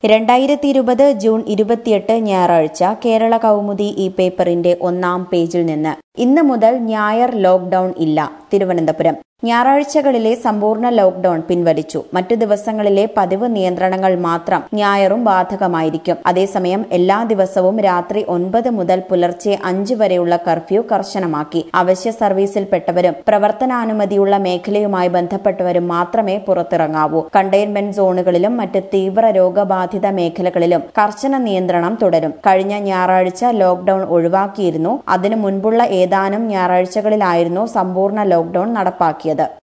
രണ്ടായിരത്തി ഇരുപത് ജൂൺ ഇരുപത്തിയെട്ട് ഞായറാഴ്ച കേരള കൗമുദി ഈ പേപ്പറിന്റെ ഒന്നാം പേജിൽ നിന്ന് ഇന്ന് മുതൽ ഞായർ ലോക്ഡൌൺ ഇല്ല തിരുവനന്തപുരം ഞായറാഴ്ചകളിലെ സമ്പൂർണ്ണ ലോക്ഡൌൺ പിൻവലിച്ചു മറ്റു ദിവസങ്ങളിലെ പതിവ് നിയന്ത്രണങ്ങൾ മാത്രം ഞായറും ബാധകമായിരിക്കും അതേസമയം എല്ലാ ദിവസവും രാത്രി ഒൻപത് മുതൽ പുലർച്ചെ അഞ്ച് വരെയുള്ള കർഫ്യൂ കർശനമാക്കി അവശ്യ സർവീസിൽപ്പെട്ടവരും പ്രവർത്തനാനുമതിയുള്ള മേഖലയുമായി ബന്ധപ്പെട്ടവരും മാത്രമേ പുറത്തിറങ്ങാവൂ കണ്ടെയ്ൻമെന്റ് സോണുകളിലും മറ്റ് തീവ്ര രോഗബാധിത മേഖലകളിലും കർശന നിയന്ത്രണം തുടരും കഴിഞ്ഞ ഞായറാഴ്ച ലോക്ഡൌൺ ഒഴിവാക്കിയിരുന്നു അതിനു മുൻപുള്ള ഏതാനും ഞായറാഴ്ചകളിലായിരുന്നു സമ്പൂർണ്ണ ലോക്ഡൌൺ നടപ്പാക്കിയത്